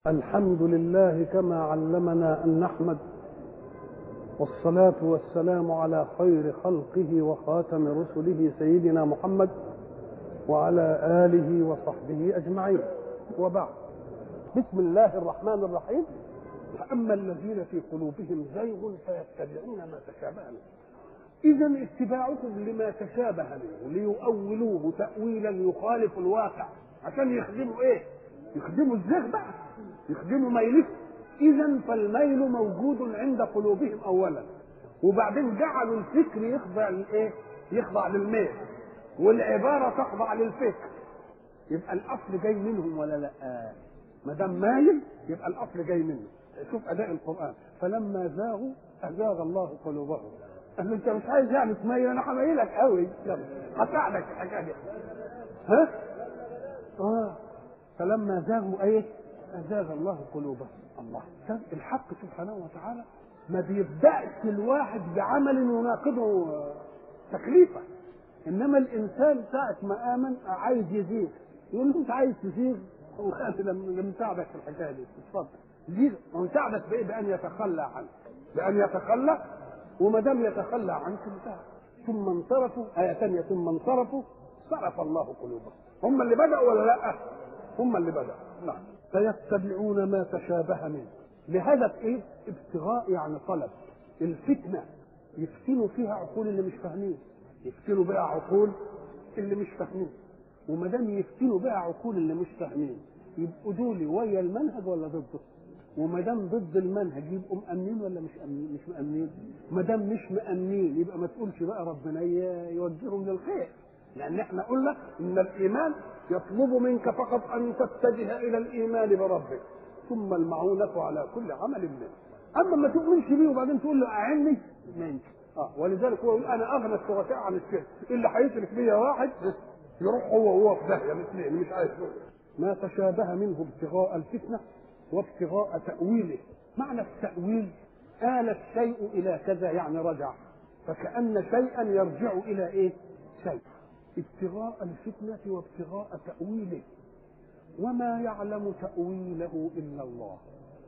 الحمد لله كما علمنا ان نحمد والصلاه والسلام على خير خلقه وخاتم رسله سيدنا محمد وعلى اله وصحبه اجمعين وبعد بسم الله الرحمن الرحيم فاما الذين في قلوبهم زيغ فيتبعون ما تشابه منه اذا اتباعكم لما تشابه منه ليؤولوه تاويلا يخالف الواقع عشان يخدموا ايه يخدموا الزيغ بقى يخدموا ميلهم اذا فالميل موجود عند قلوبهم اولا وبعدين جعلوا الفكر يخضع للايه يخضع للميل والعباره تخضع للفكر يبقى الاصل جاي منهم ولا لا ما دام مايل يبقى الاصل جاي منه شوف اداء القران فلما زاغوا ازاغ الله قلوبهم قال انت مش عايز يعني تميل انا هميلك قوي يلا هساعدك في الحكايه دي ها اه فلما زاغوا ايه ازاغ الله قلوبهم الله الحق سبحانه وتعالى ما بيبداش الواحد بعمل يناقضه تكليفه انما الانسان ساعه ما امن عايز يزيغ يقول له انت عايز تزيغ لم نساعدك في الحكايه دي اتفضل زيغ ونساعدك بايه بان يتخلى عنك بان يتخلى وما دام يتخلى عنك انتهى ثم انصرفوا آية ثانية ثم انصرفوا صرف الله قلوبهم هم اللي بدأوا ولا لا؟ هم اللي بدأوا نعم فيتبعون ما تشابه منه لهدف ايه؟ ابتغاء يعني طلب الفتنة يفتنوا فيها عقول اللي مش فاهمين يفتنوا بها عقول اللي مش فاهمين وما دام يفتنوا بها عقول اللي مش فاهمين يبقوا دول ويا المنهج ولا ضده؟ وما دام ضد المنهج يبقوا مأمنين ولا مش مأمنين؟ مش مأمنين؟ ما دام مش مأمنين يبقى ما تقولش بقى ربنا يوجههم للخير لأن احنا قلنا إن الإيمان يطلب منك فقط أن تتجه إلى الإيمان بربك ثم المعونة على كل عمل منه أما ما تؤمنش بيه وبعدين تقول له أعني ما ينفع آه ولذلك هو يقول أنا أغنى الشركاء عن الشرك اللي هيشرك بيا واحد يروح هو وهو في داهية الاثنين مش عايز ما تشابه منه ابتغاء الفتنة وابتغاء تأويله معنى التأويل آل الشيء إلى كذا يعني رجع فكأن شيئا يرجع إلى إيه؟ شيء ابتغاء الفتنة وابتغاء تأويله وما يعلم تأويله إلا الله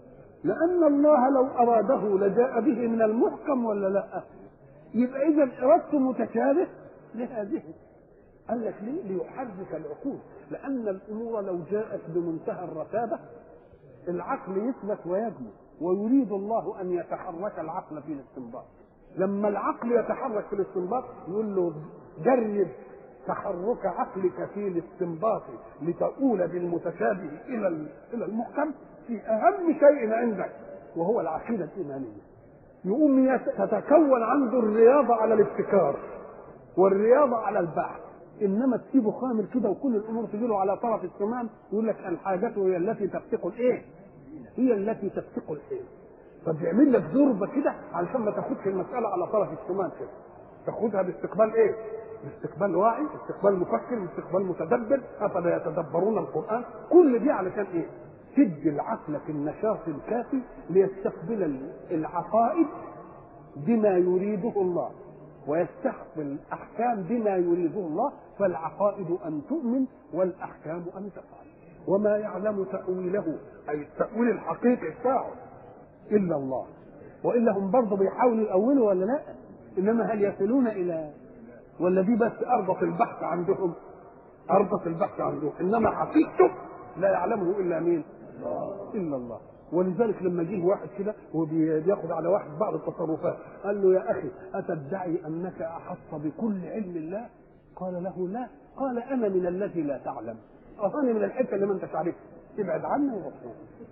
لأن الله لو أراده لجاء به من المحكم ولا لا يبقى إذا إرادته متشابه لهذه قال لك ليه؟ ليحرك العقول لأن الأمور لو جاءت بمنتهى الرتابة العقل يثبت ويجمد ويريد الله أن يتحرك العقل في الاستنباط لما العقل يتحرك في الاستنباط يقول له جرب تحرك عقلك في الاستنباط لتؤول بالمتشابه الى الى المحكم في اهم شيء عندك وهو العقيده الايمانيه يقوم تتكون عنده الرياضه على الابتكار والرياضه على البحث انما تسيبه خامر كده وكل الامور تجي له على طرف التمام يقول لك الحاجه هي التي تفتق الايه؟ هي التي تفتق الايه؟ فبيعمل لك ضربه كده علشان ما تاخدش المساله على طرف التمام كده تاخدها باستقبال ايه؟ باستقبال واعي استقبال مفكر استقبال متدبر افلا يتدبرون القران كل دي علشان ايه تدي العقل في النشاط الكافي ليستقبل العقائد بما يريده الله ويستقبل الاحكام بما يريده الله فالعقائد ان تؤمن والاحكام ان تفعل وما يعلم تاويله اي التاويل الحقيقي بتاعه الا الله والا هم برضه بيحاولوا يأولوا ولا لا انما هل يصلون الى ولا دي بس أرضة البحث عندهم أرضة البحث عندهم إنما حقيقته لا يعلمه إلا مين إلا الله ولذلك لما جه واحد كده وبياخد على واحد بعض التصرفات قال له يا أخي أتدعي أنك أحط بكل علم الله قال له لا قال أنا من الذي لا تعلم أنا من الحتة اللي ما أنتش عارفها ابعد عني ورسول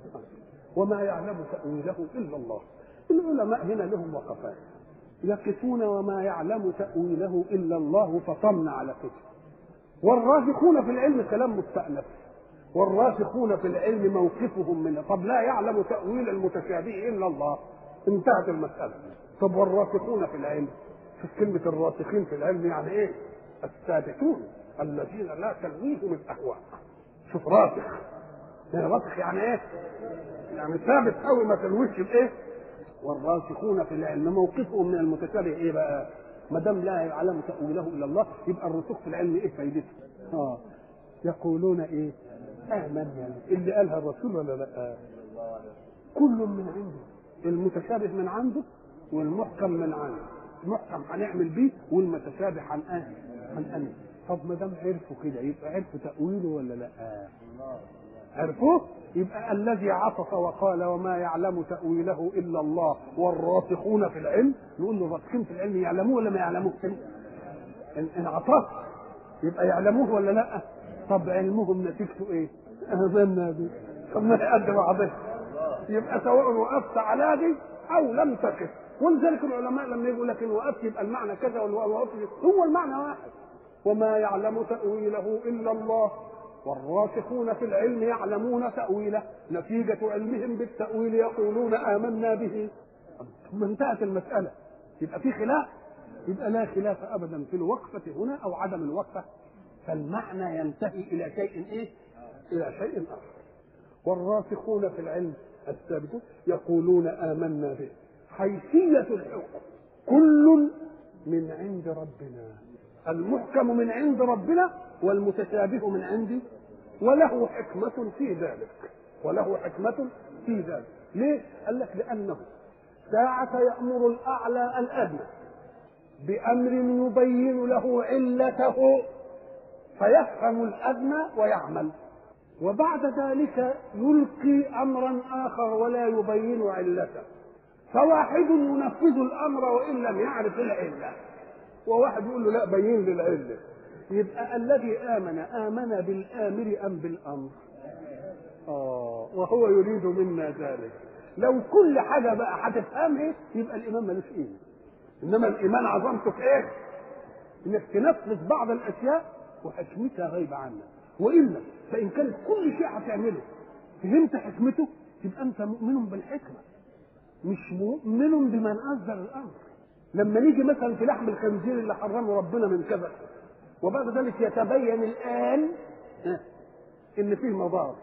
وما يعلم تأويله إلا الله العلماء هنا لهم وقفات يقفون وما يعلم تأويله إلا الله فطمن على فكره والراسخون في العلم كلام مستأنف والراسخون في العلم موقفهم منه طب لا يعلم تأويل المتشابه إلا الله انتهت المسألة طب والراسخون في العلم شوف كلمة الراسخين في العلم يعني إيه الثابتون الذين لا تلويهم الأهواء شوف راسخ راسخ يعني إيه يعني ثابت قوي ما تلويش بإيه والراسخون في العلم موقفهم من المتشابه ايه بقى؟ ما دام لا يعلم تاويله الا الله يبقى الرسوخ في العلم ايه فايدته؟ اه يقولون ايه؟ آمنا اللي قالها الرسول ولا لا كل من عنده المتشابه من عنده والمحكم من عنده المحكم هنعمل بيه والمتشابه عن ايه عن أنا طب ما دام عرفوا كده يبقى عرفوا تأويله ولا لا عرفوه يبقى الذي عطف وقال وما يعلم تأويله إلا الله والراسخون في العلم نقول له الراسخين في العلم يعلموه ولا ما يعلموه إن, إن عطف يبقى يعلموه ولا لا طب علمهم نتيجته ايه اهمنا دي طب ما قد بعضها يبقى سواء وقفت على دي او لم تقف ولذلك العلماء لما يقول لك ان وقفت يبقى المعنى كذا ولا وقفت هو المعنى واحد وما يعلم تأويله إلا الله والراسخون في العلم يعلمون تأويله نتيجة علمهم بالتأويل يقولون آمنا به ثم انتهت المسألة يبقى في خلاف يبقى لا خلاف أبدا في الوقفة هنا أو عدم الوقفة فالمعنى ينتهي إلى شيء إيه؟ إلى شيء آخر والراسخون في العلم الثابتون يقولون آمنا به حيثية الحكم كل من عند ربنا المحكم من عند ربنا والمتشابه من عندي وله حكمة في ذلك وله حكمة في ذلك ليه؟ قال لك لأنه ساعة يأمر الأعلى الأدنى بأمر يبين له علته فيفهم الأدنى ويعمل وبعد ذلك يلقي أمرا آخر ولا يبين علته فواحد ينفذ الأمر وإن لم يعرف العلة وواحد يقول له لا بين لي العلة يبقى الذي آمن آمن بالآمر أم بالأمر آه وهو يريد منا ذلك لو كل حاجة بقى هتفهمها يبقى الإيمان ملوش قيمة إنما الإيمان عظمته في إيه؟ إنك تنفذ بعض الأشياء وحكمتها غايبة عنك وإلا فإن كانت كل شيء هتعمله فهمت حكمته تبقى أنت مؤمن بالحكمة مش مؤمن بمن أصدر الأمر لما نيجي مثلا في لحم الخنزير اللي حرمه ربنا من كذا وبعد ذلك يتبين الآن إن فيه مضار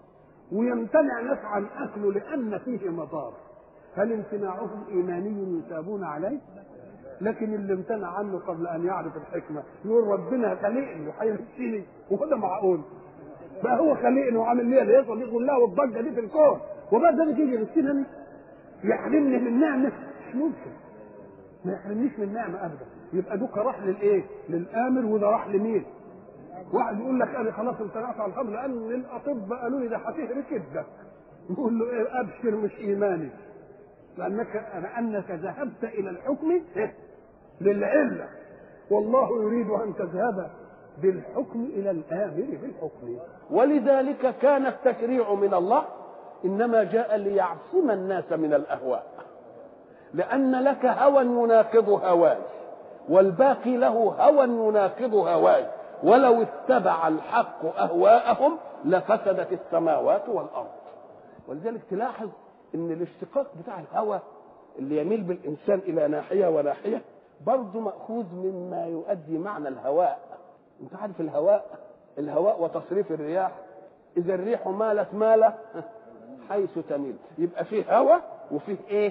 ويمتنع ناس عن أكله لأن فيه مضار هل امتناعهم إيماني يثابون عليه؟ لكن اللي امتنع عنه قبل أن يعرف الحكمة يقول ربنا خلقني وهيمشيني وهذا معقول بقى هو خلقني وعامل لي الهيصة دي كلها والضجة دي في الكون وبعد ذلك يجي يمسكني يحرمني من نعمة مش ممكن ما يحرمنيش من نعمة أبدا يبقى دوك راح للإيه؟ للآمر وده راح لمين؟ واحد يقول لك انا خلاص امتنعت عن الخمر لان الاطباء قالوا لي ده هتهري كبدك يقول له ايه ابشر مش ايماني لانك لانك ذهبت الى الحكم للعله والله يريد ان تذهب بالحكم الى الامر بالحكم ولذلك كان التشريع من الله انما جاء ليعصم الناس من الاهواء لان لك هوى يناقض هواي والباقي له هوى يناقض هواي ولو اتبع الحق اهواءهم لفسدت السماوات والارض ولذلك تلاحظ ان الاشتقاق بتاع الهوى اللي يميل بالانسان الى ناحيه وناحيه برضه ماخوذ مما يؤدي معنى الهواء انت عارف الهواء الهواء وتصريف الرياح اذا الريح مالت ماله حيث تميل يبقى فيه هواء وفيه ايه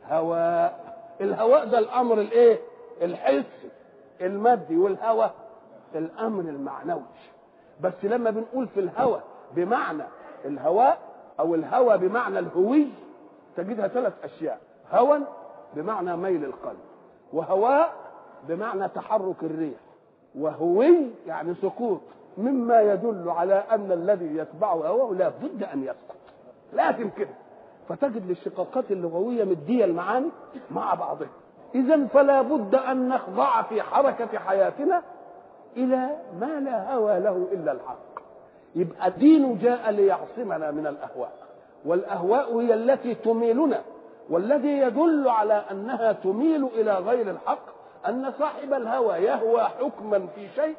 هواء الهواء ده الامر الايه الحسي المادي والهواء الامر المعنوي بس لما بنقول في الهوى بمعنى الهواء او الهوى بمعنى الهوي تجدها ثلاث اشياء هوى بمعنى ميل القلب وهواء بمعنى تحرك الريح وهوي يعني سقوط مما يدل على ان الذي يتبعه هواه لا بد ان يسقط لازم كده فتجد الاشتقاقات اللغويه مديه المعاني مع بعضها اذا فلا بد ان نخضع في حركه حياتنا الى ما لا هوى له الا الحق يبقى الدين جاء ليعصمنا من الاهواء والاهواء هي التي تميلنا والذي يدل على انها تميل الى غير الحق ان صاحب الهوى يهوى حكما في شيء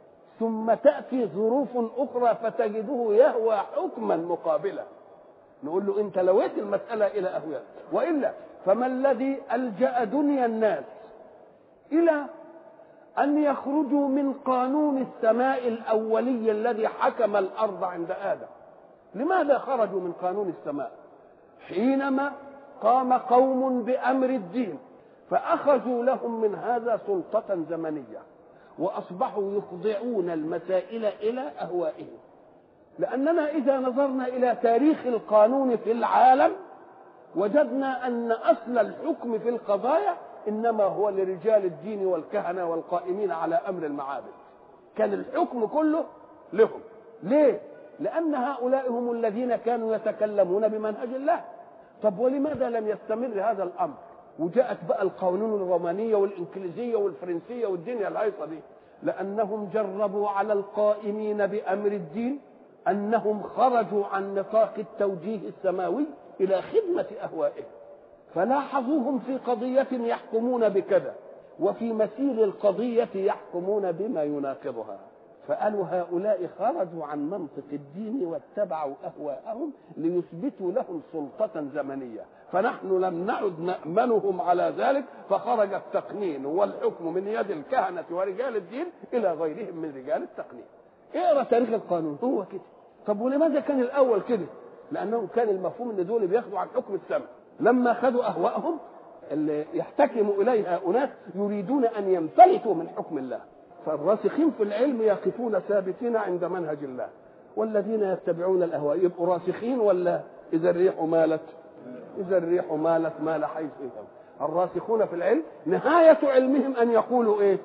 ثم تاتي ظروف اخرى فتجده يهوى حكما مقابلا نقول له انت لويت المساله الى اهواء والا فما الذي الجا دنيا الناس الى أن يخرجوا من قانون السماء الأولي الذي حكم الأرض عند آدم لماذا خرجوا من قانون السماء حينما قام قوم بأمر الدين فأخذوا لهم من هذا سلطة زمنية وأصبحوا يخضعون المسائل إلى أهوائهم لأننا إذا نظرنا إلى تاريخ القانون في العالم وجدنا أن أصل الحكم في القضايا إنما هو لرجال الدين والكهنة والقائمين على أمر المعابد كان الحكم كله لهم ليه؟ لأن هؤلاء هم الذين كانوا يتكلمون بمنهج الله طب ولماذا لم يستمر هذا الأمر وجاءت بقى القانون الرومانية والإنكليزية والفرنسية والدنيا الهيصة دي لأنهم جربوا على القائمين بأمر الدين أنهم خرجوا عن نطاق التوجيه السماوي إلى خدمة أهوائهم فلاحظوهم في قضية يحكمون بكذا وفي مسير القضية يحكمون بما يناقضها فقالوا هؤلاء خرجوا عن منطق الدين واتبعوا أهواءهم ليثبتوا لهم سلطة زمنية فنحن لم نعد نأمنهم على ذلك فخرج التقنين والحكم من يد الكهنة ورجال الدين إلى غيرهم من رجال التقنين اقرا تاريخ القانون هو كده طب ولماذا كان الأول كده لأنهم كان المفهوم أن دول بياخدوا عن حكم السماء لما خدوا أهواءهم اللي يحتكم إليها أناس يريدون أن ينفلتوا من حكم الله فالراسخين في العلم يقفون ثابتين عند منهج الله والذين يتبعون الاهواء يبقوا راسخين ولا اذا الريح مالت اذا الريح مالت مال حيث إيه الراسخون في العلم نهايه علمهم ان يقولوا ايه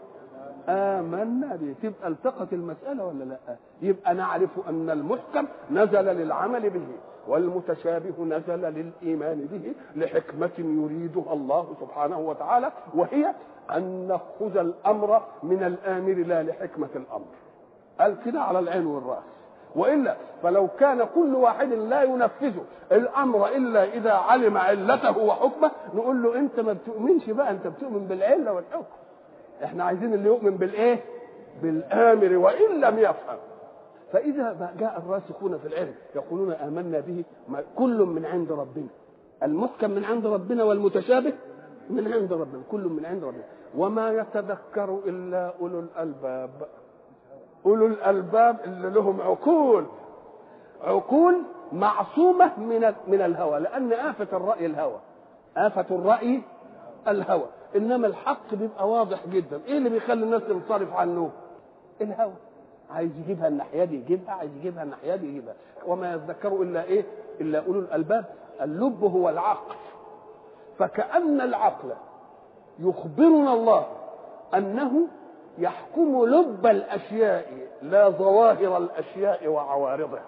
آمنا به تبقى التقت المسألة ولا لا يبقى نعرف أن المحكم نزل للعمل به والمتشابه نزل للإيمان به لحكمة يريدها الله سبحانه وتعالى وهي أن نأخذ الأمر من الآمر لا لحكمة الأمر قال كده على العين والرأس وإلا فلو كان كل واحد لا ينفذ الأمر إلا إذا علم علته وحكمه نقول له أنت ما بتؤمنش بقى أنت بتؤمن بالعلة والحكم احنا عايزين اللي يؤمن بالايه بالامر وان لم يفهم فاذا جاء الراسخون في العلم يقولون امنا به كل من عند ربنا المحكم من عند ربنا والمتشابه من عند ربنا كل من عند ربنا وما يتذكر الا اولو الالباب اولو الالباب اللي لهم عقول عقول معصومه من من الهوى لان افه الراي الهوى افه الراي الهوى انما الحق بيبقى واضح جدا ايه اللي بيخلي الناس تنصرف عنه الهوى عايز يجيبها الناحيه دي يجيبها عايز يجيبها الناحيه دي يجيبها وما يذكروا الا ايه الا اولو الالباب اللب هو العقل فكأن العقل يخبرنا الله انه يحكم لب الاشياء لا ظواهر الاشياء وعوارضها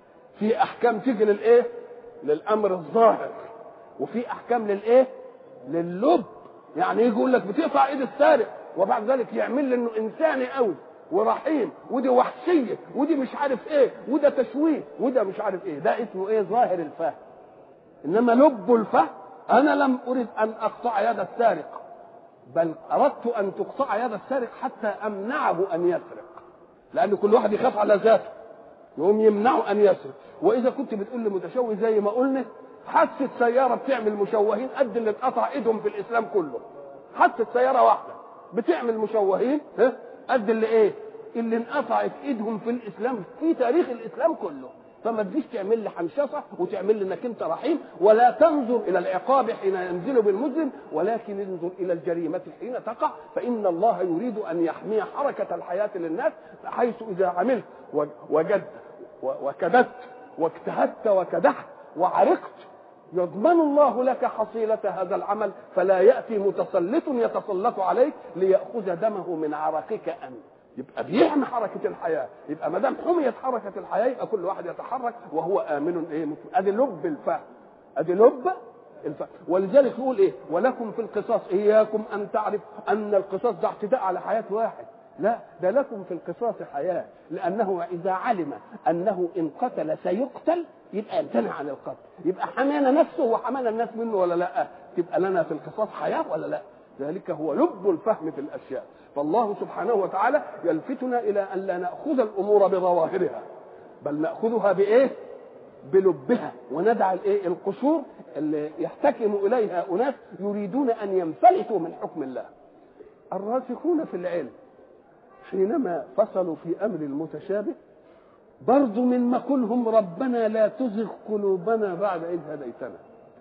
في احكام تيجي للايه للامر الظاهر وفي احكام للايه لللب يعني يجي يقول لك بتقطع ايد السارق وبعد ذلك يعمل لي انه انساني قوي ورحيم ودي وحشيه ودي مش عارف ايه وده تشويه وده مش عارف ايه ده اسمه ايه ظاهر الفهم انما لب الفهم انا لم ارد ان اقطع يد السارق بل اردت ان تقطع يد السارق حتى امنعه ان يسرق لان كل واحد يخاف على ذاته يقوم يمنعه ان يسرق واذا كنت بتقول لمتشوه زي ما قلنا حادثة سيارة بتعمل مشوهين قد اللي اتقطع ايدهم في الاسلام كله حادثة سيارة واحدة بتعمل مشوهين ها قد اللي ايه اللي انقطعت ايدهم في الاسلام في تاريخ الاسلام كله فما تجيش تعمل لي حنشصه وتعمل لي انك انت رحيم ولا تنظر الى العقاب حين ينزل بالمسلم ولكن انظر الى الجريمه حين تقع فان الله يريد ان يحمي حركه الحياه للناس حيث اذا عملت وجدت وكدت واجتهدت وكدحت وعرقت يضمن الله لك حصيلة هذا العمل فلا يأتي متسلط يتسلط عليك ليأخذ دمه من عرقك أنت يبقى بيحمي حركة الحياة يبقى ما دام حميت حركة الحياة يبقى كل واحد يتحرك وهو آمن إيه أدي لب الفهم أدي لب الفهم ولذلك يقول إيه ولكم في القصاص إياكم أن تعرف أن القصاص ده اعتداء على حياة واحد لا ده لكم في القصاص حياة لأنه إذا علم أنه إن قتل سيقتل يبقى يمتنع عن القتل يبقى حمانا نفسه وحمانا الناس منه ولا لا تبقى لنا في القصاص حياة ولا لا ذلك هو لب الفهم في الأشياء فالله سبحانه وتعالى يلفتنا إلى أن لا نأخذ الأمور بظواهرها بل نأخذها بإيه بلبها وندع الايه القشور اللي يحتكم اليها اناس يريدون ان ينفلتوا من حكم الله الراسخون في العلم حينما فصلوا في امر المتشابه برضو من مقولهم ربنا لا تزغ قلوبنا بعد إذ هديتنا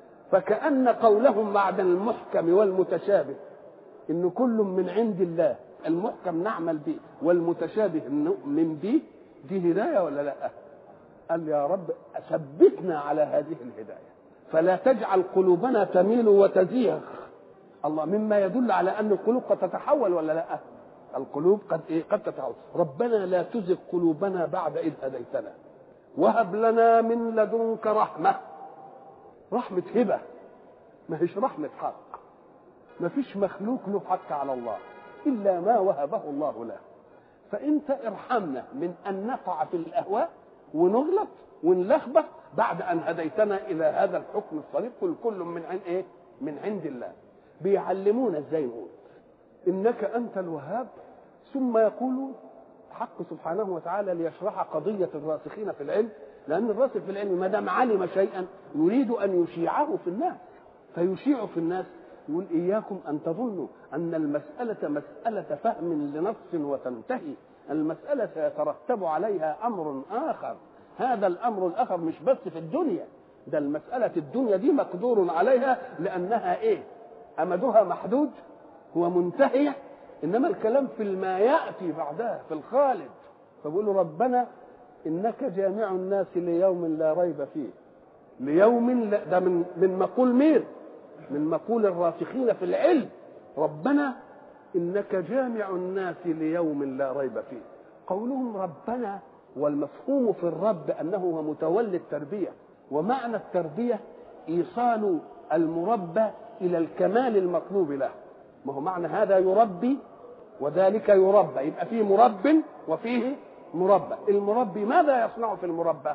فكأن قولهم بعد المحكم والمتشابه إن كل من عند الله المحكم نعمل به والمتشابه نؤمن به دي هداية ولا لا قال يا رب ثبتنا على هذه الهدايه فلا تجعل قلوبنا تميل وتزيغ الله مما يدل على ان القلوب قد تتحول ولا لا القلوب قد ايه قد تتحول ربنا لا تزغ قلوبنا بعد اذ هديتنا وهب لنا من لدنك رحمه رحمه هبه ما هيش رحمه حق ما فيش مخلوق له حق على الله الا ما وهبه الله له فانت ارحمنا من ان نقع في الاهواء ونغلط ونلخبط بعد ان هديتنا الى هذا الحكم الصريح كل كل من عند ايه من عند الله بيعلمونا ازاي نقول انك انت الوهاب ثم يقول حق سبحانه وتعالى ليشرح قضيه الراسخين في العلم لان الراسخ في العلم ما دام علم شيئا يريد ان يشيعه في الناس فيشيع في الناس يقول اياكم ان تظنوا ان المساله مساله فهم لنص وتنتهي المساله سيترتب عليها امر اخر هذا الامر الاخر مش بس في الدنيا ده المساله الدنيا دي مقدور عليها لانها ايه امدها محدود هو منتهيه انما الكلام في ما ياتي بعدها في الخالد فبيقولوا ربنا انك جامع الناس ليوم لا ريب فيه ليوم لا ده من من مقول مين من مقول الراسخين في العلم ربنا انك جامع الناس ليوم لا ريب فيه قولهم ربنا والمفهوم في الرب انه هو متولي التربيه ومعنى التربيه ايصال المربى الى الكمال المطلوب له ما هو معنى هذا يربي وذلك يربى يبقى فيه مرب وفيه مربى المربي ماذا يصنع في المربى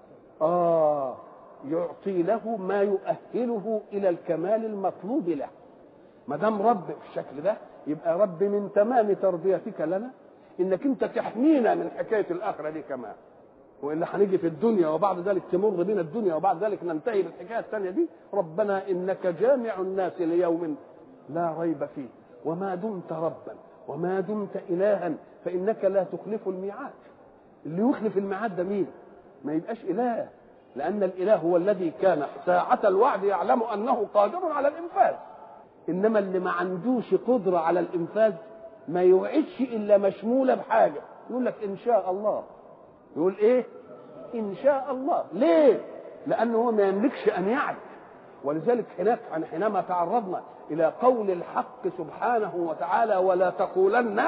اه يعطي له ما يؤهله الى الكمال المطلوب له ما دام رب بالشكل ده يبقى رب من تمام تربيتك لنا انك انت تحمينا من حكايه الاخره دي كمان والا هنيجي في الدنيا وبعد ذلك تمر بنا الدنيا وبعد ذلك ننتهي بالحكايه الثانيه دي ربنا انك جامع الناس ليوم لا ريب فيه وما دمت ربا وما دمت الها فانك لا تخلف الميعاد اللي يخلف الميعاد ده مين ما يبقاش اله لان الاله هو الذي كان ساعه الوعد يعلم انه قادر على الانفاذ انما اللي ما عندوش قدره على الانفاذ ما يوعدش الا مشموله بحاجه يقول لك ان شاء الله يقول ايه ان شاء الله ليه لانه هو ما يملكش ان يعد ولذلك هناك حينما تعرضنا الى قول الحق سبحانه وتعالى ولا تقولن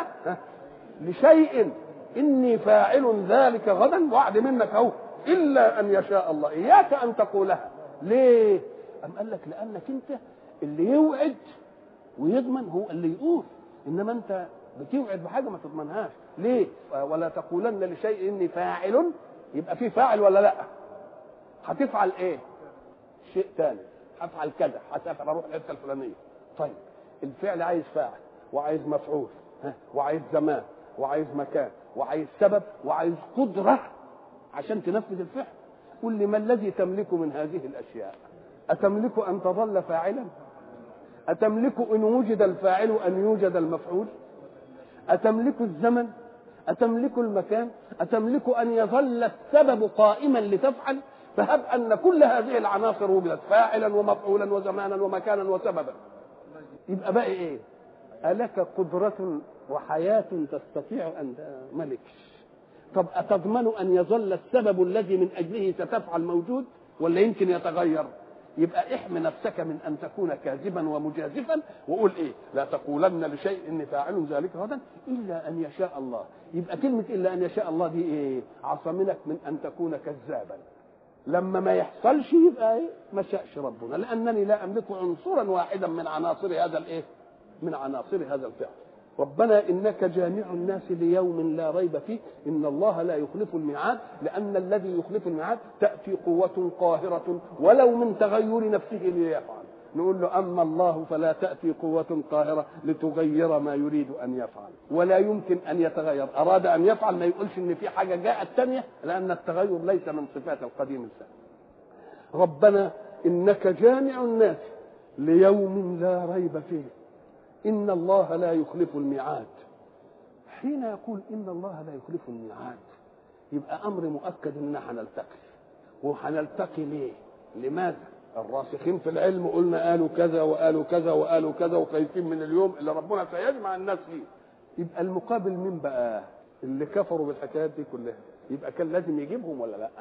لشيء اني فاعل ذلك غدا وعد منك اهو الا ان يشاء الله اياك ان تقولها ليه ام قال لك لانك انت اللي يوعد ويضمن هو اللي يقول انما انت بتوعد بحاجه ما تضمنهاش ليه ولا تقولن لشيء اني فاعل يبقى في فاعل ولا لا هتفعل ايه شيء ثاني هفعل كذا هسافر اروح الحته الفلانيه طيب الفعل عايز فاعل وعايز مفعول ها وعايز زمان وعايز مكان وعايز سبب وعايز قدره عشان تنفذ الفعل قل لي ما الذي تملك من هذه الاشياء اتملك ان تظل فاعلا أتملك إن وجد الفاعل أن يوجد المفعول أتملك الزمن أتملك المكان أتملك أن يظل السبب قائما لتفعل فهب أن كل هذه العناصر وجدت فاعلا ومفعولا وزمانا ومكانا وسببا يبقى بقى إيه ألك قدرة وحياة تستطيع أن ملكش طب أتضمن أن يظل السبب الذي من أجله ستفعل موجود ولا يمكن يتغير يبقى احمي نفسك من ان تكون كاذبا ومجازفا وقول ايه لا تقولن لشيء اني فاعل ذلك غدا الا ان يشاء الله يبقى كلمه الا ان يشاء الله دي ايه عصمنك من ان تكون كذابا لما ما يحصلش يبقى ايه ما شاءش ربنا لانني لا املك عنصرا واحدا من عناصر هذا الايه من عناصر هذا الفعل ربنا انك جامع الناس ليوم لا ريب فيه ان الله لا يخلف الميعاد لان الذي يخلف الميعاد تاتي قوه قاهره ولو من تغير نفسه ليفعل نقول له اما الله فلا تاتي قوه قاهره لتغير ما يريد ان يفعل ولا يمكن ان يتغير اراد ان يفعل ما يقولش ان في حاجه جاءت ثانيه لان التغير ليس من صفات القديم الثاني ربنا انك جامع الناس ليوم لا ريب فيه إن الله لا يخلف الميعاد حين يقول إن الله لا يخلف الميعاد يبقى أمر مؤكد إننا هنلتقي وهنلتقي ليه؟ لماذا؟ الراسخين في العلم قلنا قالوا كذا وقالوا كذا وقالوا كذا وخايفين من اليوم اللي ربنا سيجمع الناس فيه يبقى المقابل مين بقى؟ اللي كفروا بالحكايات دي كلها يبقى كان لازم يجيبهم ولا لا؟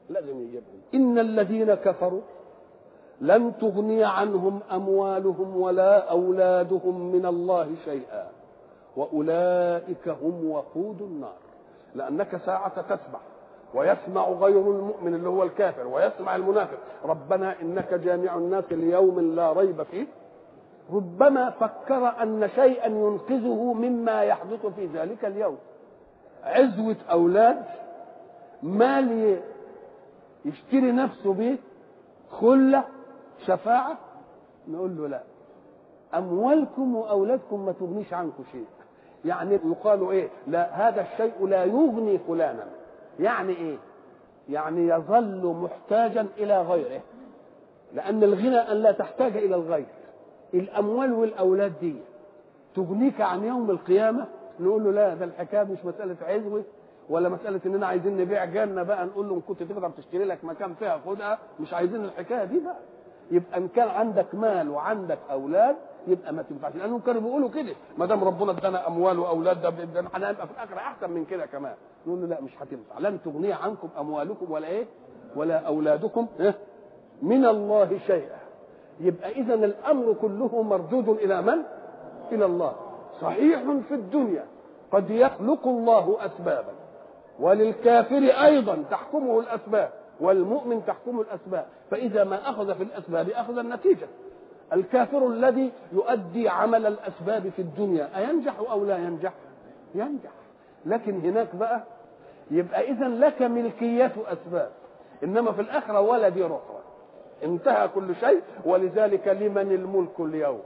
لازم يجيب إن الذين كفروا لن تغني عنهم أموالهم ولا أولادهم من الله شيئا وأولئك هم وقود النار لأنك ساعة تسمع ويسمع غير المؤمن اللي هو الكافر ويسمع المنافق ربنا إنك جامع الناس ليوم لا ريب فيه ربما فكر أن شيئا ينقذه مما يحدث في ذلك اليوم عزوة أولاد مال يشتري نفسه به خلة شفاعة نقول له لا أموالكم وأولادكم ما تغنيش عنكم شيء يعني يقال إيه لا هذا الشيء لا يغني فلانا يعني إيه يعني يظل محتاجا إلى غيره لأن الغنى أن لا تحتاج إلى الغير الأموال والأولاد دي تغنيك عن يوم القيامة نقول له لا ده الحكاية مش مسألة عزوة ولا مسألة إننا عايزين نبيع جنة بقى نقول له إن كنت تقدر تشتري لك مكان فيها خدها مش عايزين الحكاية دي بقى يبقى إن كان عندك مال وعندك أولاد يبقى ما تنفعش لأنهم كانوا بيقولوا كده ما دام ربنا ادانا أموال وأولاد ده ده هنبقى في الآخرة أحسن من كده كمان نقول له لا مش هتنفع لن تغني عنكم أموالكم ولا إيه ولا أولادكم إيه؟ من الله شيئا يبقى إذا الأمر كله مردود إلى من؟ إلى الله صحيح في الدنيا قد يخلق الله أسبابا وللكافر أيضا تحكمه الأسباب والمؤمن تحكمه الأسباب فإذا ما أخذ في الأسباب أخذ النتيجة الكافر الذي يؤدي عمل الأسباب في الدنيا أينجح أو لا ينجح ينجح لكن هناك بقى يبقى إذا لك ملكية أسباب إنما في الآخرة ولا دي أخرى انتهى كل شيء ولذلك لمن الملك اليوم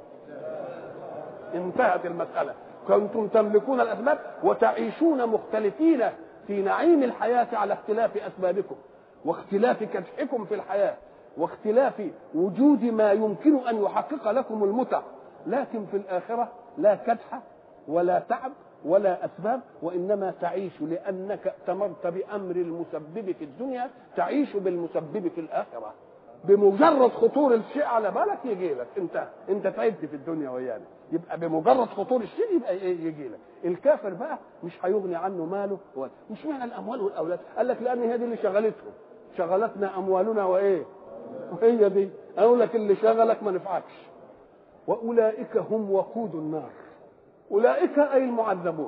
انتهت المسألة كنتم تملكون الأسباب وتعيشون مختلفين في نعيم الحياة على اختلاف أسبابكم واختلاف كدحكم في الحياة واختلاف وجود ما يمكن أن يحقق لكم المتع لكن في الآخرة لا كدح ولا تعب ولا أسباب وإنما تعيش لأنك ائتمرت بأمر المسبب في الدنيا تعيش بالمسبب في الآخرة بمجرد خطور الشيء على بالك يجي لك انت انت تعبت في الدنيا ويانا يبقى بمجرد خطور الشيء يبقى يجي لك الكافر بقى مش هيغني عنه ماله ولا مش معنى الاموال والاولاد قال لك لان هي دي اللي شغلتهم شغلتنا اموالنا وايه وهي دي اقول لك اللي شغلك ما نفعكش واولئك هم وقود النار اولئك اي المعذبون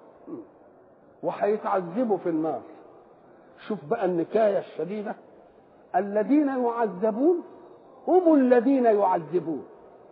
وهيتعذبوا في النار شوف بقى النكايه الشديده الذين يعذبون هم الذين يعذبون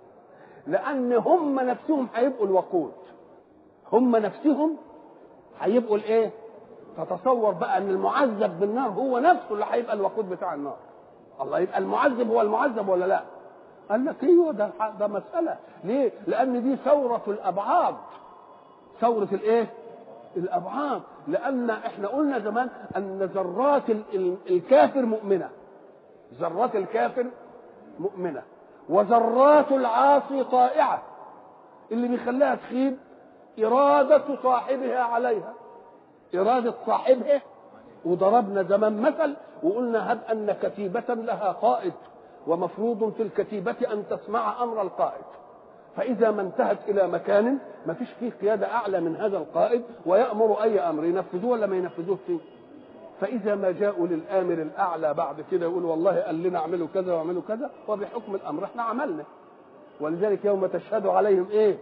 لان هم نفسهم هيبقوا الوقود هم نفسهم هيبقوا الايه تتصور بقى ان المعذب بالنار هو نفسه اللي هيبقى الوقود بتاع النار الله يبقى المعذب هو المعذب ولا لا قال لك ايوه ده ده مساله ليه لان دي ثوره الابعاد ثوره الايه الابعاد لان احنا قلنا زمان ان ذرات الكافر مؤمنه ذرات الكافر مؤمنة وذرات العاصي طائعة اللي بيخليها تخيب إرادة صاحبها عليها إرادة صاحبها وضربنا زمان مثل وقلنا هب أن كتيبة لها قائد ومفروض في الكتيبة أن تسمع أمر القائد فإذا ما انتهت إلى مكان ما فيش فيه قيادة أعلى من هذا القائد ويأمر أي أمر ينفذوه ولا ما ينفذوه فيه فإذا ما جاءوا للآمر الأعلى بعد كده يقول والله قال لنا اعملوا كذا واعملوا كذا وبحكم الأمر احنا عملنا ولذلك يوم تشهد عليهم إيه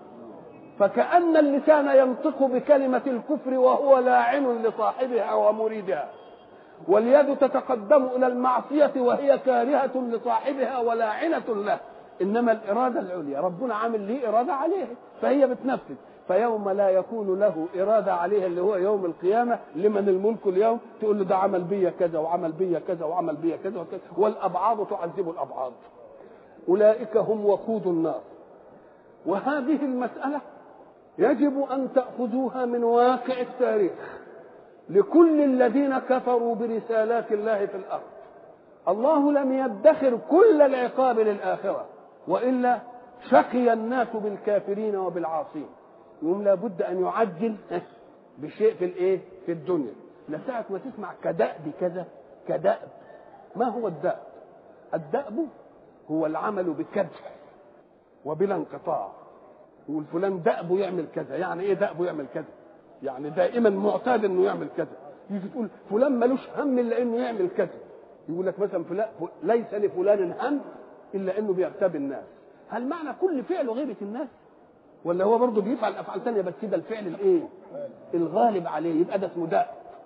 فكأن اللسان ينطق بكلمة الكفر وهو لاعن لصاحبها ومريدها واليد تتقدم إلى المعصية وهي كارهة لصاحبها ولاعنة له إنما الإرادة العليا ربنا عامل ليه إرادة عليه فهي بتنفذ فيوم لا يكون له إرادة عليه اللي هو يوم القيامة لمن الملك اليوم تقول له ده عمل بيا كذا وعمل بيا كذا وعمل بيا كذا وكذا والأبعاد تعذب الأبعاد أولئك هم وقود النار وهذه المسألة يجب أن تأخذوها من واقع التاريخ لكل الذين كفروا برسالات الله في الأرض الله لم يدخر كل العقاب للآخرة وإلا شقي الناس بالكافرين وبالعاصين يقوم لابد ان يعجل بشيء في الايه في الدنيا لساعة ما تسمع كدأب كذا كدأب ما هو الدأب الدأب هو العمل بكدح وبلا انقطاع يقول فلان دأبه يعمل كذا يعني ايه دأبه يعمل كذا يعني دائما معتاد انه يعمل كذا يجي تقول فلان ملوش هم الا انه يعمل كذا يقول لك مثلا فلان ليس لفلان هم الا انه بيغتاب الناس هل معنى كل فعله غيبه الناس ولا هو برضه بيفعل افعال ثانيه بس كده الفعل الايه الغالب عليه يبقى ده اسمه دأب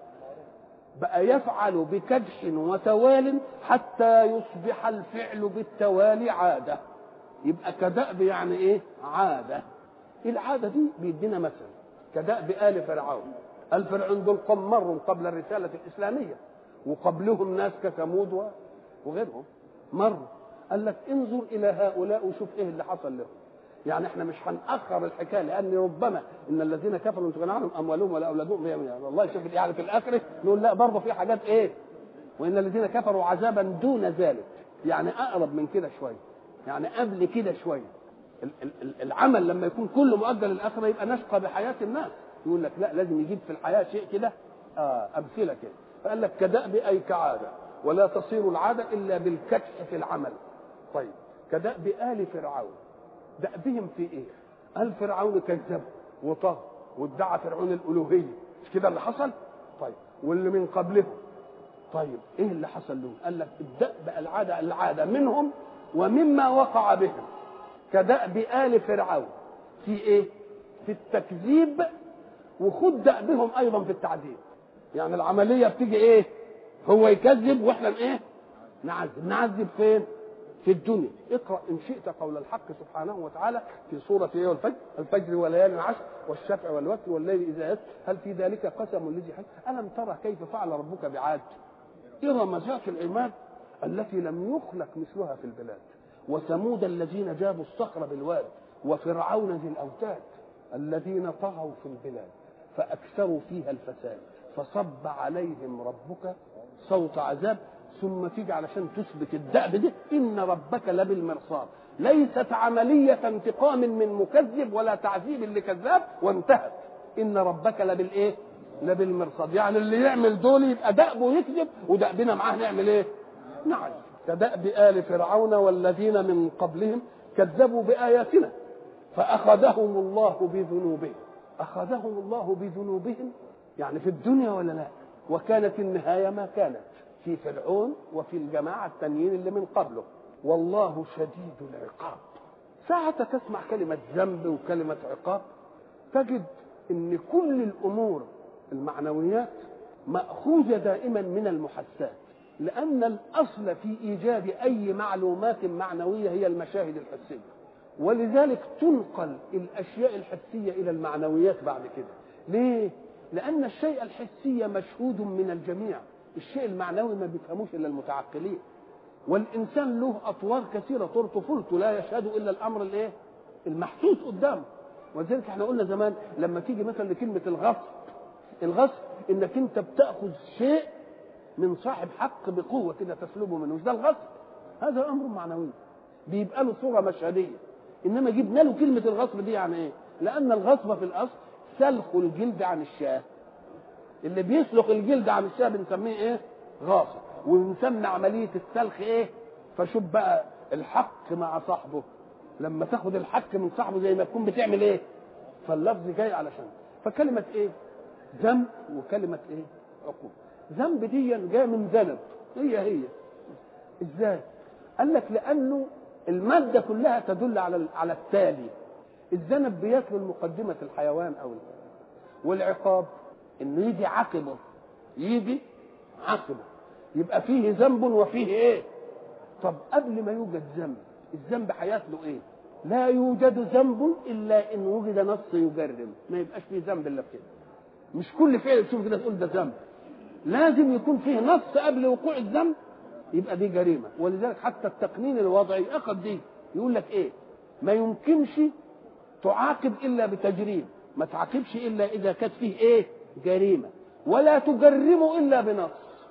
بقى يفعل بكدح وتوال حتى يصبح الفعل بالتوالي عاده يبقى كدأب يعني ايه عاده العاده دي بيدينا مثل كدأب آل فرعون آل فرعون دول قوم مروا قبل الرسالة الإسلامية وقبلهم ناس كثمود وغيرهم مروا قال لك انظر إلى هؤلاء وشوف إيه اللي حصل لهم يعني احنا مش هنأخر الحكاية لأن ربما إن الذين كفروا تغنى عنهم أموالهم ولا أولادهم يعني الله يشوف يعني في الآخرة نقول لا برضه في حاجات إيه وإن الذين كفروا عذابا دون ذلك يعني أقرب من كده شوية يعني قبل كده شوية العمل لما يكون كله مؤجل للاخره يبقى نشقى بحياه الناس يقول لك لا لازم يجيب في الحياه شيء كده آه امثله كده فقال لك كدأب اي كعاده ولا تصير العاده الا بالكدح في العمل طيب كدأب ال فرعون دأبهم في ايه؟ قال فرعون كذب وطغى وادعى فرعون الالوهيه مش كده اللي حصل؟ طيب واللي من قبلهم طيب ايه اللي حصل لهم؟ قال لك الدأب العاده العاده منهم ومما وقع بهم كدأب آل فرعون في إيه؟ في التكذيب وخد دأبهم أيضا في التعذيب يعني العملية بتيجي إيه؟ هو يكذب وإحنا إيه؟ نعذب نعذب فين؟ في الدنيا اقرأ إن شئت قول الحق سبحانه وتعالى في سورة إيه والفجر الفجر وليال عشر والشفع والوتر والليل إذا يسر هل في ذلك قسم لذي حج ألم ترى كيف فعل ربك بعاد إرم ذات العماد التي لم يخلق مثلها في البلاد وثمود الذين جابوا الصخر بالواد وفرعون ذي الاوتاد الذين طغوا في البلاد فاكثروا فيها الفساد فصب عليهم ربك صوت عذاب ثم تيجي علشان تثبت الدأب دي ان ربك لبالمرصاد ليست عملية انتقام من مكذب ولا تعذيب لكذاب وانتهت ان ربك لبالايه لبالمرصاد يعني اللي يعمل دول يبقى دأبه يكذب ودأبنا معاه نعمل ايه نعم كدأب آل فرعون والذين من قبلهم كذبوا بآياتنا فأخذهم الله بذنوبهم أخذهم الله بذنوبهم يعني في الدنيا ولا لا وكانت النهاية ما كانت في فرعون وفي الجماعة التانيين اللي من قبله والله شديد العقاب ساعة تسمع كلمة ذنب وكلمة عقاب تجد ان كل الامور المعنويات مأخوذة دائما من المحسات لأن الأصل في إيجاد أي معلومات معنوية هي المشاهد الحسية ولذلك تنقل الأشياء الحسية إلى المعنويات بعد كده ليه؟ لأن الشيء الحسي مشهود من الجميع الشيء المعنوي ما بيفهموش إلا المتعقلين والإنسان له أطوار كثيرة طول طفولته لا يشهد إلا الأمر الإيه؟ المحسوس قدامه ولذلك احنا قلنا زمان لما تيجي مثلا لكلمة الغصب الغصب انك انت بتاخذ شيء من صاحب حق بقوه كده تسلبه منه مش ده الغصب هذا امر معنوي بيبقى له صوره مشهديه انما جبنا له كلمه الغصب دي يعني ايه لان الغصب في الاصل سلخ الجلد عن الشاه اللي بيسلخ الجلد عن الشاه بنسميه ايه غاصب ونسمي عمليه السلخ ايه فشوف بقى الحق مع صاحبه لما تاخد الحق من صاحبه زي ما تكون بتعمل ايه فاللفظ جاي علشان فكلمه ايه ذنب وكلمه ايه عقوبه ذنب دي جايه من ذنب هي هي ازاي قال لك لانه الماده كلها تدل على على التالي الذنب بيتلو مقدمه الحيوان او والعقاب انه يجي عقبه يجي عقبه يبقى فيه ذنب وفيه ايه طب قبل ما يوجد ذنب الذنب هيتلو ايه لا يوجد ذنب الا ان وجد نص يجرم ما يبقاش فيه ذنب الا في كده مش كل فعل تشوف كده تقول ده ذنب لازم يكون فيه نص قبل وقوع الذنب يبقى دي جريمه ولذلك حتى التقنين الوضعي اخذ دي يقول لك ايه ما يمكنش تعاقب الا بتجريم ما تعاقبش الا اذا كانت فيه ايه جريمه ولا تجرم الا بنص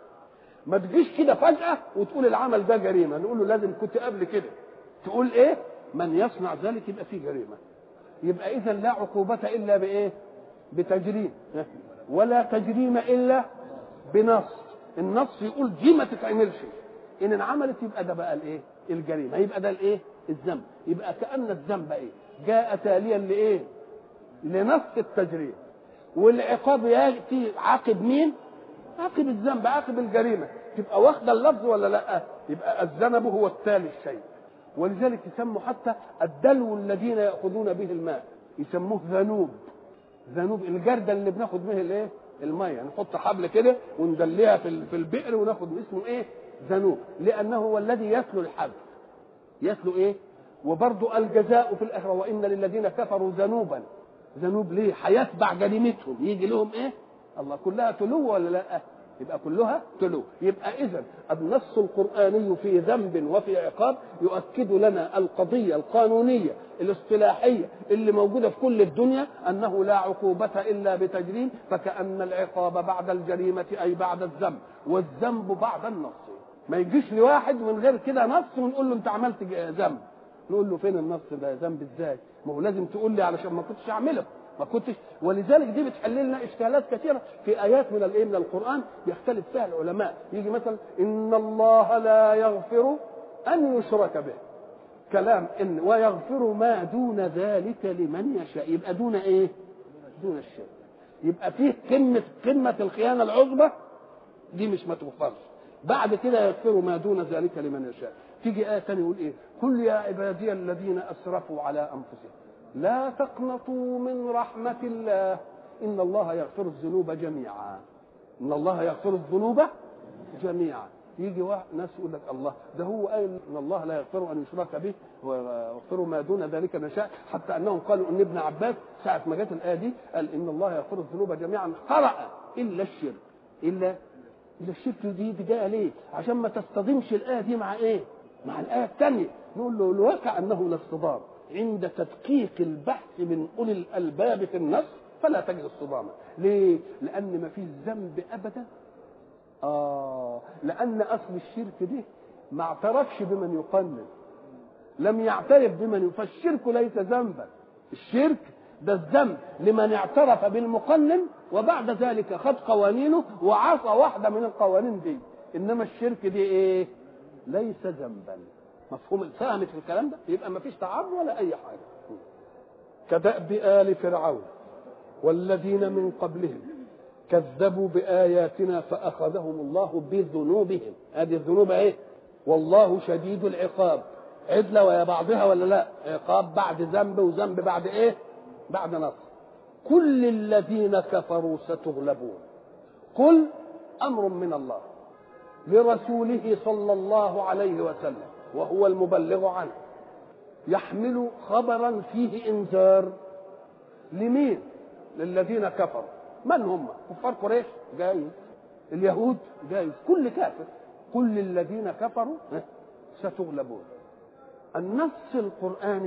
ما تجيش كده فجاه وتقول العمل ده جريمه نقول له لازم كنت قبل كده تقول ايه من يصنع ذلك يبقى فيه جريمه يبقى اذا لا عقوبه الا بايه بتجريم ولا تجريم الا بنص النص يقول دي ما تتعملش ان انعملت يبقى ده بقى الايه الجريمه يبقى ده الايه الذنب يبقى كان الذنب ايه جاء تاليا لايه لنص التجريم والعقاب ياتي عاقب مين عاقب الذنب عاقب الجريمه تبقى واخده اللفظ ولا لا يبقى الذنب هو التالي الشيء ولذلك يسموا حتى الدلو الذين ياخذون به الماء يسموه ذنوب ذنوب الجرده اللي بناخد به الايه الميه نحط حبل كده وندليها في في البئر وناخد اسمه ايه ذنوب لانه هو الذي يتلو الحبل يتلو ايه وبرضه الجزاء في الاخره وان للذين كفروا ذنوبا ذنوب ليه هيتبع جريمتهم يجي لهم ايه الله كلها تلو ولا لا يبقى كلها تلو يبقى اذا النص القراني في ذنب وفي عقاب يؤكد لنا القضيه القانونيه الاصطلاحيه اللي موجوده في كل الدنيا انه لا عقوبه الا بتجريم فكان العقاب بعد الجريمه اي بعد الذنب والذنب بعد النص ما يجيش لواحد من غير كده نص ونقول له انت عملت ذنب نقول له فين النص ده ذنب ازاي ما هو لازم تقول لي علشان ما كنتش اعمله ما كنتش ولذلك دي بتحل لنا اشكالات كثيره في ايات من الايه من القران يختلف فيها العلماء يجي مثلا ان الله لا يغفر ان يشرك به كلام ان ويغفر ما دون ذلك لمن يشاء يبقى دون ايه دون الشرك يبقى فيه قمه قمه الخيانه العظمى دي مش ما تغفرش بعد كده يغفر ما دون ذلك لمن يشاء تيجي آية ثانية يقول إيه؟ قل يا عبادي الذين أسرفوا على أنفسهم لا تقنطوا من رحمة الله إن الله يغفر الذنوب جميعا إن الله يغفر الذنوب جميعا يجي واحد ناس يقول لك الله ده هو قال ان الله لا يغفر ان يشرك به ويغفر ما دون ذلك نشاء حتى انهم قالوا ان ابن عباس ساعه ما جت الايه دي قال ان الله يغفر الذنوب جميعا قرأ الا الشرك الا الا الشرك دي, دي جايه ليه؟ عشان ما تصطدمش الايه دي مع ايه؟ مع الايه الثانيه نقول له الواقع انه لا اصطدام عند تدقيق البحث من اولي الالباب في النص فلا تجد اصطداما ليه لان ما فيش ذنب ابدا اه لان اصل الشرك ده ما اعترفش بمن يقنن لم يعترف بمن فالشرك ليس ذنبا الشرك ده الذنب لمن اعترف بالمقنن وبعد ذلك خد قوانينه وعصى واحده من القوانين دي انما الشرك دي ايه ليس ذنبا مفهوم فهمت في الكلام ده يبقى ما فيش تعارض ولا اي حاجه كدأب آل فرعون والذين من قبلهم كذبوا بآياتنا فأخذهم الله بذنوبهم هذه الذنوب ايه والله شديد العقاب عدلة ويا بعضها ولا لا عقاب بعد ذنب وذنب بعد ايه بعد نصر كل الذين كفروا ستغلبون قل أمر من الله لرسوله صلى الله عليه وسلم وهو المبلغ عنه يحمل خبرا فيه انذار لمين للذين كفروا من هم كفار قريش جايز اليهود جايز كل كافر كل الذين كفروا ستغلبون النص القرآني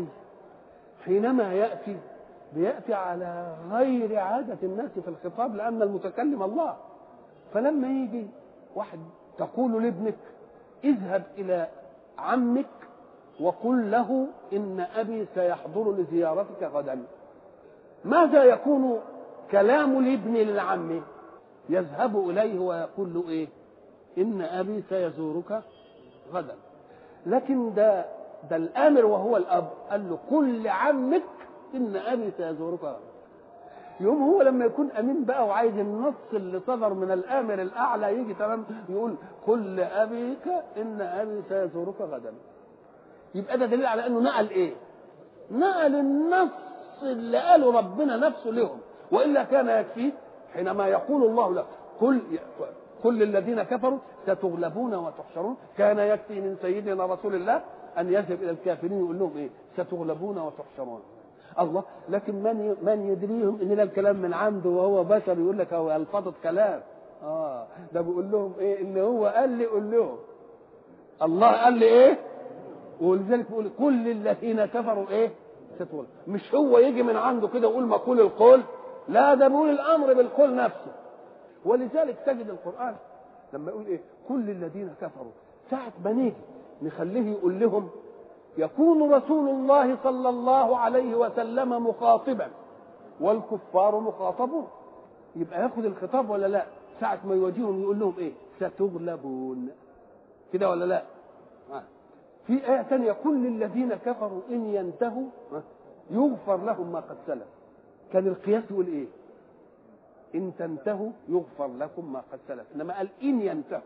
حينما يأتي بيأتي على غير عادة الناس في الخطاب لأن المتكلم الله فلما يجي واحد تقول لابنك اذهب إلى عمك وقل له إن أبي سيحضر لزيارتك غدا ماذا يكون كلام الابن للعم يذهب إليه ويقول له إيه إن أبي سيزورك غدا لكن ده ده الآمر وهو الأب قال له قل لعمك إن أبي سيزورك غدا يوم هو لما يكون امين بقى وعايز النص اللي صدر من الامر الاعلى يجي تمام يقول قل لابيك ان ابي سيزورك غدا يبقى ده دليل على انه نقل ايه نقل النص اللي قاله ربنا نفسه لهم والا كان يكفيه حينما يقول الله له قل كل الذين كفروا ستغلبون وتحشرون كان يكفي من سيدنا رسول الله ان يذهب الى الكافرين يقول لهم ايه ستغلبون وتحشرون الله لكن من من يدريهم ان ده الكلام من عنده وهو بشر يقول لك هو الفظت كلام اه ده بيقول لهم ايه ان هو قال لي قول لهم الله قال لي ايه ولذلك بيقول كل الذين كفروا ايه ستقول مش هو يجي من عنده كده يقول مقول القول لا ده بيقول الامر بالقول نفسه ولذلك تجد القران لما يقول ايه كل الذين كفروا ساعه ما نيجي نخليه يقول لهم يكون رسول الله صلى الله عليه وسلم مخاطبا والكفار مخاطبون يبقى ياخد الخطاب ولا لا ساعة ما يواجههم يقول لهم ايه ستغلبون كده ولا لا آه. في آية ثانية كل الذين كفروا إن ينتهوا آه. يغفر لهم ما قد سلف كان القياس يقول ايه ان تنتهوا يغفر لكم ما قد سلف انما قال ان ينتهوا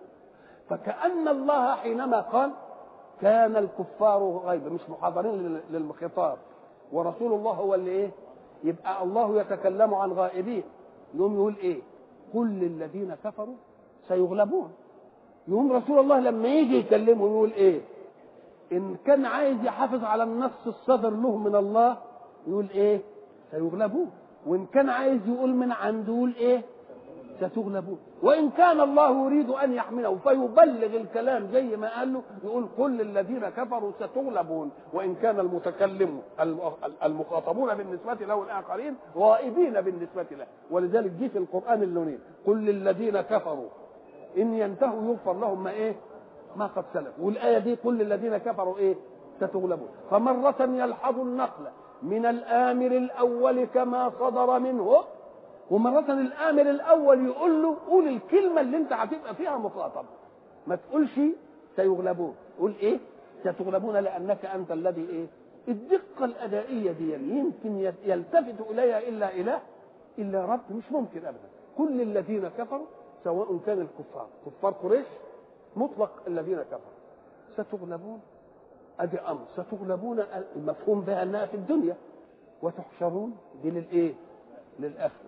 فكأن الله حينما قال كان الكفار غيبا مش محاضرين للخطاب ورسول الله هو اللي ايه يبقى الله يتكلم عن غائبين يقوم يقول ايه كل الذين كفروا سيغلبون يقوم رسول الله لما يجي يكلمه يقول ايه ان كان عايز يحافظ على النص الصدر له من الله يقول ايه سيغلبون وان كان عايز يقول من عنده يقول ايه ستغلبون وان كان الله يريد ان يحمله فيبلغ الكلام زي ما قال له يقول كل الذين كفروا ستغلبون وان كان المتكلم المخاطبون بالنسبه له الاخرين غائبين بالنسبه له ولذلك جه في القران اللونين كل الذين كفروا ان ينتهوا يغفر لهم ما ايه ما قد سلف والايه دي كل الذين كفروا ايه ستغلبون فمره يلحظ النقل من الامر الاول كما صدر منه ومرة الآمر الأول يقول له قول الكلمة اللي أنت هتبقى فيها مخاطب ما تقولش سيغلبون قول إيه ستغلبون لأنك أنت الذي إيه الدقة الأدائية دي يمكن يلتفت إليها إلا إله إلا رب مش ممكن أبدا كل الذين كفروا سواء كان الكفار كفار قريش مطلق الذين كفروا ستغلبون ادي امر ستغلبون المفهوم بها انها في الدنيا وتحشرون دي للايه للاخره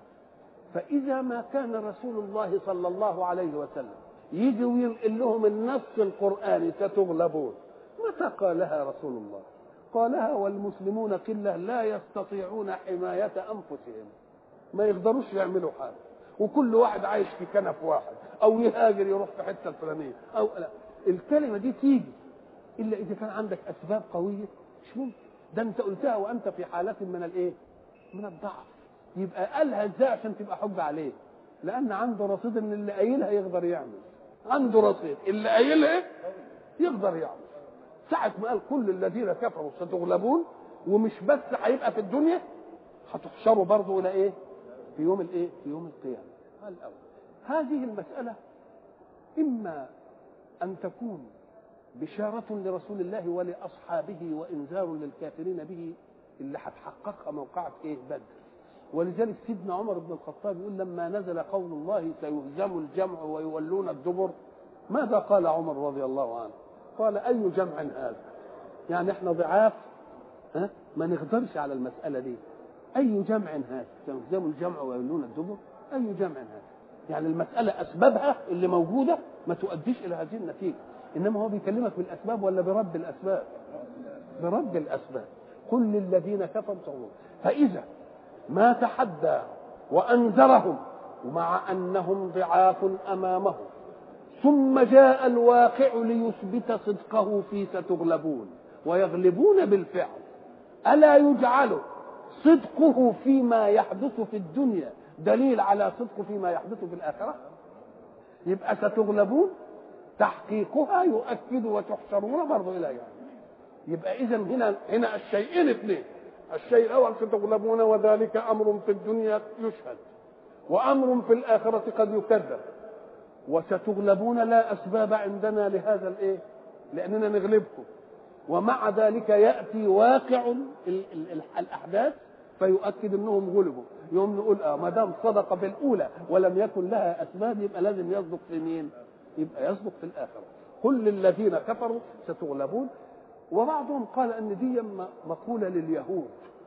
فإذا ما كان رسول الله صلى الله عليه وسلم يجي وينقل لهم النص القرآني ستغلبون متى قالها رسول الله قالها والمسلمون قلة لا يستطيعون حماية أنفسهم ما يقدروش يعملوا حاجة وكل واحد عايش في كنف واحد أو يهاجر يروح في حتة الفلانية أو لا الكلمة دي تيجي إلا إذا كان عندك أسباب قوية مش ممكن ده أنت قلتها وأنت في حالة من الإيه؟ من الضعف يبقى قالها ازاي عشان تبقى حجه عليه لان عنده رصيد ان اللي قايلها يقدر يعمل عنده رصيد اللي قايلها يقدر يعمل ساعة ما قال كل الذين كفروا ستغلبون ومش بس هيبقى في الدنيا هتحشروا برضه الى ايه؟ في يوم الايه؟ في يوم القيامة. الأول. هذه المسألة إما أن تكون بشارة لرسول الله ولأصحابه وإنذار للكافرين به اللي هتحققها موقعة إيه؟ بدر. ولذلك سيدنا عمر بن الخطاب يقول لما نزل قول الله سيهزم الجمع ويولون الدبر ماذا قال عمر رضي الله عنه قال اي جمع هذا يعني احنا ضعاف ها ما نقدرش على المساله دي اي جمع هذا سيهزم الجمع ويولون الدبر اي جمع هذا يعني المساله اسبابها اللي موجوده ما تؤديش الى هذه النتيجه انما هو بيكلمك بالاسباب ولا برب الاسباب برب الاسباب كل الذين كفروا فاذا ما تحدى وانذرهم مع انهم ضعاف امامه ثم جاء الواقع ليثبت صدقه في ستغلبون ويغلبون بالفعل الا يجعل صدقه فيما يحدث في الدنيا دليل على صدقه فيما يحدث في الاخره يبقى ستغلبون تحقيقها يؤكد وتحشرون برضه الى يعني يبقى اذا هنا هنا الشيئين اثنين الشيء الاول ستغلبون وذلك امر في الدنيا يشهد وامر في الاخره قد يكذب وستغلبون لا اسباب عندنا لهذا الايه لاننا نغلبكم ومع ذلك ياتي واقع الاحداث فيؤكد انهم غلبوا يوم نقول اه ما دام صدق بالاولى ولم يكن لها اسباب يبقى لازم يصدق في مين؟ يبقى يصدق في الاخره كل الذين كفروا ستغلبون وبعضهم قال ان دي مقوله لليهود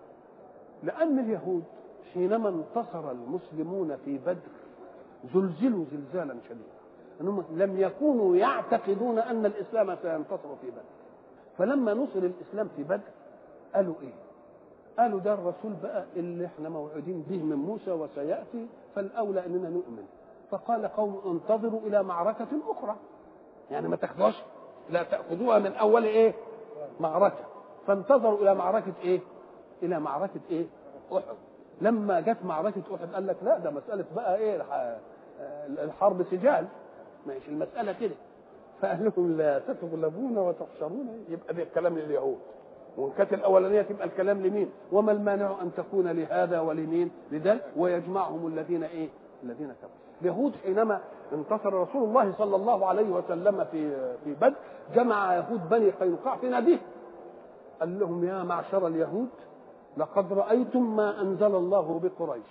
لان اليهود حينما انتصر المسلمون في بدر زلزلوا زلزالا شديدا انهم لم يكونوا يعتقدون ان الاسلام سينتصر في بدر فلما نصر الاسلام في بدر قالوا ايه قالوا ده الرسول بقى اللي احنا موعودين به من موسى وسياتي فالاولى اننا نؤمن فقال قوم انتظروا الى معركه اخرى يعني ما تاخدوش لا تاخذوها من اول ايه معركه فانتظروا الى معركه ايه الى معركه ايه احد لما جت معركه احد قال لك لا ده مساله بقى ايه الحرب سجال ماشي المساله كده فقال لهم لا تتغلبون وتحشرون يبقى ده الكلام لليهود وان كانت الاولانيه تبقى الكلام لمين وما المانع ان تكون لهذا ولمين لذلك ويجمعهم الذين ايه الذين كفروا اليهود حينما انتصر رسول الله صلى الله عليه وسلم في في بدر جمع يهود بني قينقاع في ناديه قال لهم يا معشر اليهود لقد رايتم ما انزل الله بقريش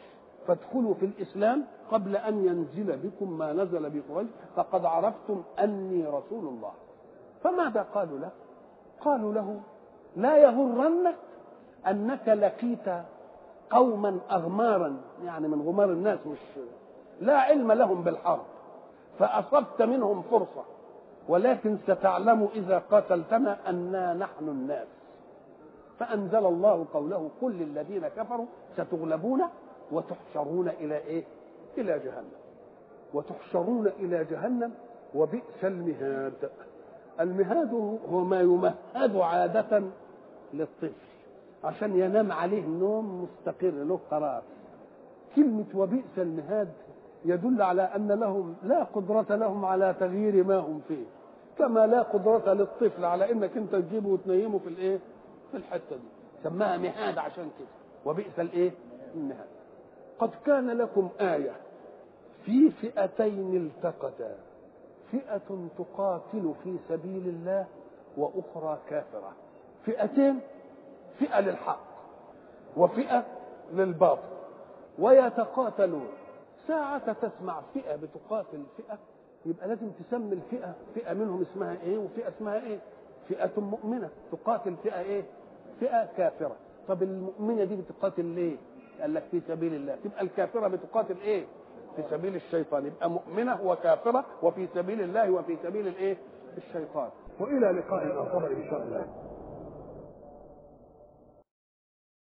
فادخلوا في الإسلام قبل أن ينزل بكم ما نزل بقريش فقد عرفتم أني رسول الله فماذا قالوا له قالوا له لا يغرنك أنك لقيت قوما أغمارا يعني من غمار الناس مش لا علم لهم بالحرب فأصبت منهم فرصة ولكن ستعلم إذا قاتلتنا أنا نحن الناس فأنزل الله قوله قل للذين كفروا ستغلبون وتحشرون إلى إيه؟ إلى جهنم وتحشرون إلى جهنم وبئس المهاد المهاد هو ما يمهد عادة للطفل عشان ينام عليه نوم مستقر له قرار كلمة وبئس المهاد يدل على أن لهم لا قدرة لهم على تغيير ما هم فيه كما لا قدرة للطفل على انك انت تجيبه وتنيمه في الايه؟ في الحتة دي سماها مهاد عشان كده وبئس الايه؟ المهاد قد كان لكم آية في فئتين التقتا فئة تقاتل في سبيل الله وأخرى كافرة فئتين فئة للحق وفئة للباطل ويتقاتلون ساعة تسمع فئة بتقاتل فئة يبقى لازم تسمي الفئة فئة منهم اسمها ايه وفئة اسمها ايه فئة مؤمنة تقاتل فئة ايه فئة كافرة طب المؤمنة دي بتقاتل ليه قال لك في سبيل الله تبقى الكافرة بتقاتل ايه في سبيل الشيطان يبقى مؤمنة وكافرة وفي سبيل الله وفي سبيل الايه الشيطان والى لقاء اخر ان شاء الله